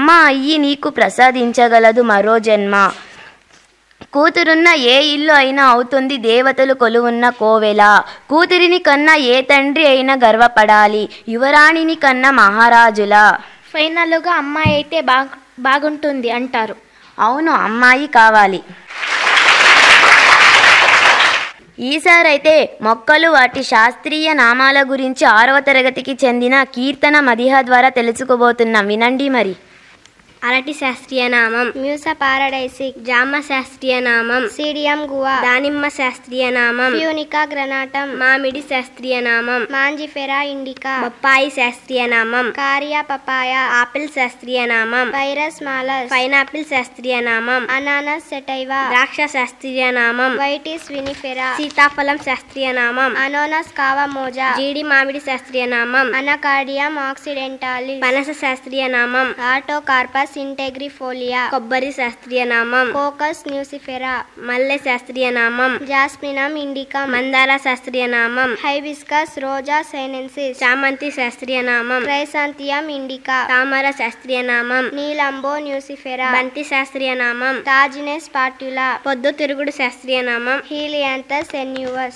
అమ్మ అయ్యి నీకు ప్రసాదించగలదు మరో జన్మ కూతురున్న ఏ ఇల్లు అయినా అవుతుంది దేవతలు కొలువున్న కోవెల కూతురిని కన్నా ఏ తండ్రి అయినా గర్వపడాలి యువరాణిని కన్నా మహారాజులా ఫైనల్గా అమ్మాయి అయితే బాగు బాగుంటుంది అంటారు అవును అమ్మాయి కావాలి ఈసారైతే మొక్కలు వాటి శాస్త్రీయ నామాల గురించి ఆరవ తరగతికి చెందిన కీర్తన మదిహ ద్వారా తెలుసుకోబోతున్నాం వినండి మరి అరటి శాస్త్రీయ నామం మ్యూస పారడైసిక్ జామ శాస్త్రీయ నామం సీడియం గువా దానిమ్మ శాస్త్రీయ నామం ఫ్యూనికా గ్రనాటం మామిడి శాస్త్రీయ నామం మాంజిఫెరా ఇండికా బొప్పాయి శాస్త్రీయ నామం కారియా పపాయ ఆపిల్ శాస్త్రీయ నామం వైరస్ మాలస్ పైనాపిల్ శాస్త్రీయ నామం అనానస్ సెటైవా ద్రాక్ష శాస్త్రీయ నామం వైటిస్ వినిఫెరా సీతాఫలం శాస్త్రీయ నామం అనోనస్ కావా మోజా జీడి మామిడి శాస్త్రీయ నామం అనకాడియం ఆక్సిడెంటాలి పనస శాస్త్రీయ నామం ఆటోకార్పస్ ఇంటెగ్రిఫోలియా కొబ్బరి శాస్త్రీయ నామం కోకస్ న్యూసిఫెరా మల్లె శాస్త్రీయ నామం జాస్మినం ఇండికా మందార శాస్త్రీయ నామం హైబిస్కస్ రోజా సైనెన్సిస్ చామంతి శాస్త్రీయ నామం క్రైసాంతియం ఇండికా తామర శాస్త్రీయ నామం నీలంబో న్యూసిఫెరా బంతి శాస్త్రీయ నామం తాజినెస్ పాట్యులా పొద్దు తిరుగుడు శాస్త్రీయ నామం హీలియాంతస్ ఎన్యూవస్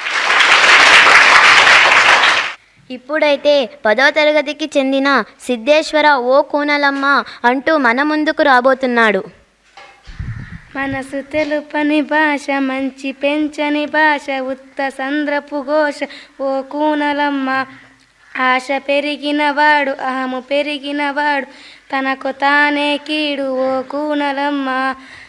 ఇప్పుడైతే పదో తరగతికి చెందిన సిద్ధేశ్వర ఓ కూనలమ్మ అంటూ మన ముందుకు రాబోతున్నాడు మనసు తెలుపని భాష మంచి పెంచని భాష ఉత్త సంద్రపు ఘోష ఓ కూనలమ్మ ఆశ పెరిగినవాడు అహము పెరిగినవాడు తనకు తానే కీడు ఓ కూనలమ్మ